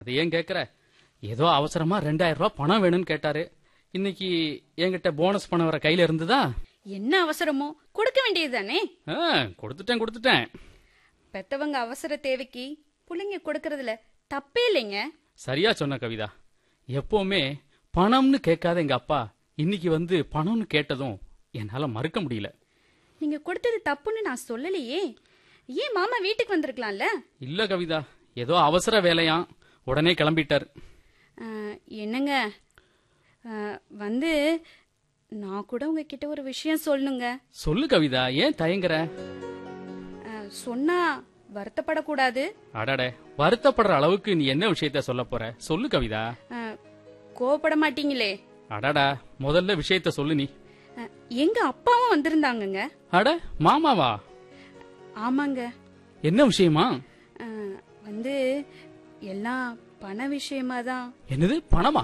அது ஏன் கேக்குற ஏதோ அவசரமா ரெண்டாயிரம் ரூபாய் பணம் வேணும்னு கேட்டாரு இன்னைக்கு என்கிட்ட போனஸ் பணம் வர கையில இருந்ததா என்ன அவசரமோ கொடுக்க வேண்டியதுதானே ஆ, கொடுத்துட்டேன் கொடுத்துட்டேன் பெத்தவங்க அவசர தேவைக்கு புள்ளைங்க கொடுக்கறதுல தப்பே இல்லைங்க சரியா சொன்ன கவிதா எப்பவுமே பணம்னு கேட்காத எங்க அப்பா இன்னைக்கு வந்து பணம்னு கேட்டதும் என்னால மறுக்க முடியல நீங்க கொடுத்தது தப்புன்னு நான் சொல்லலையே ஏன் மாமா வீட்டுக்கு வந்திருக்கலாம்ல இல்ல கவிதா ஏதோ அவசர வேலையாம் உடனே கிளம்பிட்டார் ஆ, என்னங்க ஆ, வந்து நான் கூட உங்ககிட்ட ஒரு விஷயம் சொல்லணுங்க சொல்லு கவிதா ஏன் தயங்குற ஆ, சொன்னா வருத்தப்படக்கூடாது அடடே வருத்தப்படுற அளவுக்கு நீ என்ன விஷயத்த சொல்ல போற சொல்லு கவிதா ஆ, கோவப்பட மாட்டீங்களே அடடா முதல்ல விஷயத்த சொல்லு நீ ஆ, எங்க அப்பாவும் வந்திருந்தாங்கங்க அட மாமாவா ஆமாங்க என்ன விஷயமா ஆ, வந்து எல்லாம் பண விஷயமா தான் என்னது பணமா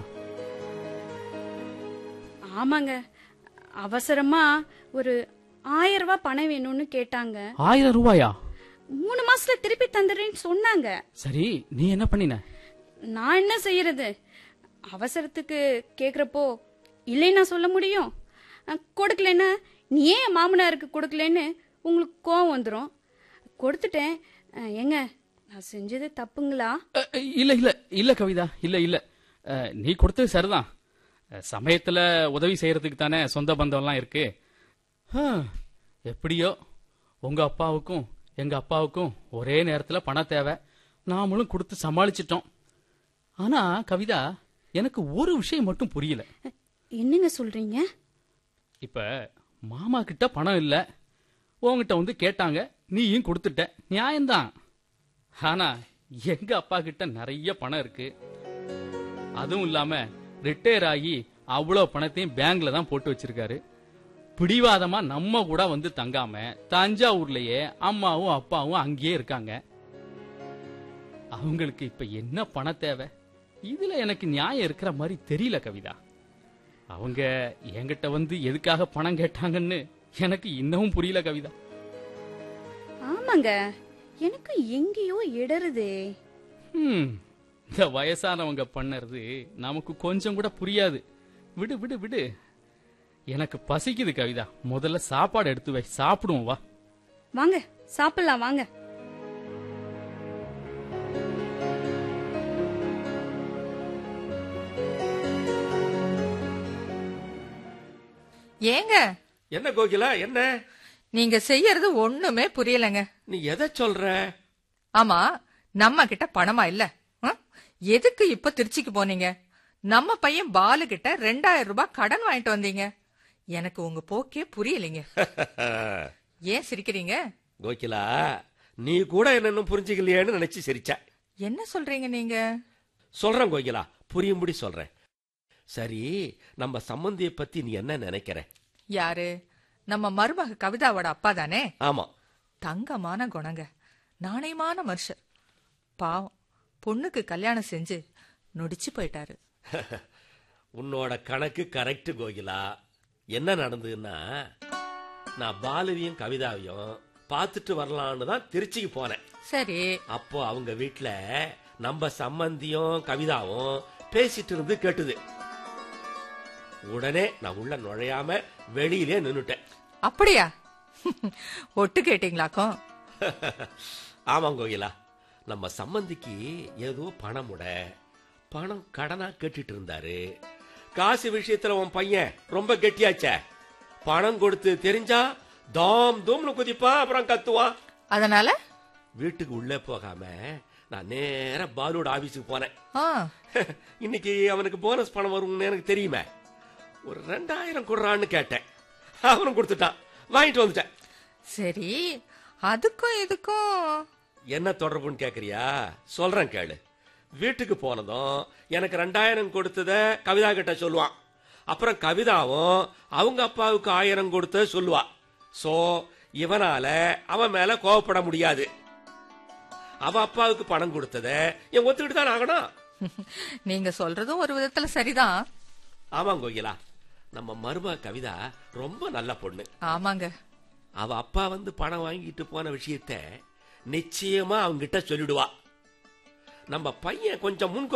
ஆமாங்க அவசரமா ஒரு ஆயிரம் ரூபாய் பணம் வேணும்னு கேட்டாங்க ஆயிரம் ரூபாயா மூணு மாசத்துல திருப்பி தந்துடுறேன்னு சொன்னாங்க சரி நீ என்ன பண்ணின நான் என்ன செய்யறது அவசரத்துக்கு கேக்குறப்போ இல்லைன்னா சொல்ல முடியும் அஹ், கொடுக்கலன்னா நீ ஏன் மாமனாருக்கு கொடுக்கலன்னு உங்களுக்கு கோவம் வந்துடும் கொடுத்துட்டேன் அஹ், ஏங்க நான் செஞ்சது தப்புங்களா அ, இல்ல இல்ல இல்ல கவிதா இல்ல இல்ல அ, நீ கொடுத்தது சரிதான் அ, சமயத்துல உதவி செய்யறதுக்கு தானே சொந்த பந்தம்லாம் இருக்கு ஆ, எப்படியோ உங்க அப்பாவுக்கும் எங்க அப்பாவுக்கும் ஒரே நேரத்துல பணம் தேவை நாமளும் கொடுத்து சமாளிச்சிட்டோம் ஆனா கவிதா எனக்கு ஒரு விஷயம் மட்டும் புரியல என்னங்க சொல்றீங்க இப்ப மாமா கிட்ட பணம் இல்ல உன்கிட்ட வந்து கேட்டாங்க நீயும் கொடுத்துட்ட நியாயம்தான் ஆனா எங்க அப்பா கிட்ட நிறைய பணம் இருக்கு அதுவும் இல்லாம ரிட்டையர் ஆகி அவ்வளவு பணத்தையும் பேங்க்ல தான் போட்டு வச்சிருக்காரு பிடிவாதமா நம்ம கூட வந்து தங்காம தஞ்சாவூர்லயே அம்மாவும் அப்பாவும் அங்கேயே இருக்காங்க அவங்களுக்கு இப்ப என்ன பணம் தேவை இதுல எனக்கு நியாயம் இருக்கிற மாதிரி தெரியல கவிதா அவங்க என்கிட்ட வந்து எதுக்காக பணம் கேட்டாங்கன்னு எனக்கு இன்னமும் புரியல கவிதா ஆமாங்க எனக்கு எங்கேயோ இடருதே ஹம், இந்த வயசானவங்க பண்ணறது நமக்கு கொஞ்சம் கூட புரியாது விடு விடு விடு எனக்கு பசிக்குது கவிதா முதல்ல சாப்பாடு எடுத்து வை சாப்பிடுவோம் வா வாங்க சாப்பிடலாம் வாங்க ஏங்க என்ன கோகிலா என்ன நீங்க செய்யறது ஒண்ணுமே புரியலங்க நீ எதை சொல்ற ஆமா நம்ம கிட்ட பணமா இல்ல ஆ? எதுக்கு இப்ப திருச்சிக்கு போனீங்க நம்ம பையன் பாலு கிட்ட ரெண்டாயிரம் ரூபாய் கடன் வாங்கிட்டு வந்தீங்க எனக்கு உங்க போக்கே புரியலைங்க ஏன் சிரிக்கிறீங்க கோகிலா நீ கூட என்ன இன்னும் புரிஞ்சுக்கலையேன்னு நினைச்சு சிரிச்ச என்ன சொல்றீங்க நீங்க சொல்றேன் கோகிலா புரியும்படி சொல்றேன் சரி நம்ம சம்பந்திய பத்தி நீ என்ன நினைக்கிற யாரு நம்ம மருமக கவிதாவோட அப்பா தானே ஆமா தங்கமான குணங்க நாணயமான மனுஷர் பாவம் பொண்ணுக்கு கல்யாணம் செஞ்சு நொடிச்சு போயிட்டாரு உன்னோட கணக்கு கரெக்ட் கோகிலா என்ன நடந்ததுன்னா நான் பாலுவையும் கவிதாவையும் பார்த்துட்டு வரலான்னு தான் திருச்சிக்கு போனேன் சரி அப்போ அவங்க வீட்ல நம்ம சம்பந்தியும் கவிதாவும் பேசிட்டு இருந்து கேட்டுது உடனே நான் உள்ள நுழையாம வெளியிலே நின்னுட்டேன் அப்படியா ஒட்டு கேட்டீங்களாக்கும் ஆமாம் கோகிலா நம்ம சம்பந்திக்கு ஏதோ பணமுட பணம் கடனா கேட்டுட்டு இருந்தாரு காசு விஷயத்துல உன் பையன் ரொம்ப கெட்டியாச்சே பணம் கொடுத்து தெரிஞ்சா தாம் தூம்னு குதிப்பான் அப்புறம் கத்துவான் அதனால வீட்டுக்கு உள்ளே போகாம நான் நேரா பாலுவோட ஆபீஸுக்கு போனேன் ஆ இன்னைக்கு அவனுக்கு போனஸ் பணம் வரும்னு எனக்கு தெரியுமே ஒரு ரெண்டாயிரம் கொடுறான்னு கேட்டேன் அவனும் கொடுத்துட்டான் வாங்கிட்டு வந்துட்டேன் சரி அதுக்கும் இதுக்கும் என்ன தொடர்புன்னு கேக்குறியா சொல்றேன் கேளு வீட்டுக்கு போனதும் எனக்கு ரெண்டாயிரம் கொடுத்தத கவிதா கிட்ட சொல்லுவான் அப்புறம் கவிதாவும் அவங்க அப்பாவுக்கு ஆயிரம் கொடுத்த சொல்லுவா சோ இவனால அவன் மேல கோவப்பட முடியாது அவ அப்பாவுக்கு பணம் கொடுத்தத என் ஒத்துக்கிட்டு தான் ஆகணும் நீங்க சொல்றதும் ஒரு விதத்துல சரிதான் ஆமாம் கோகிலா நம்ம மருமக கவிதா ரொம்ப நல்ல பொண்ணு ஆமாங்க அவ அப்பா வந்து பணம் வாங்கிட்டு போன விஷயத்த நிச்சயமா அவங்கிட்ட சொல்லிடுவா நம்ம பையன் கொஞ்சம் முன்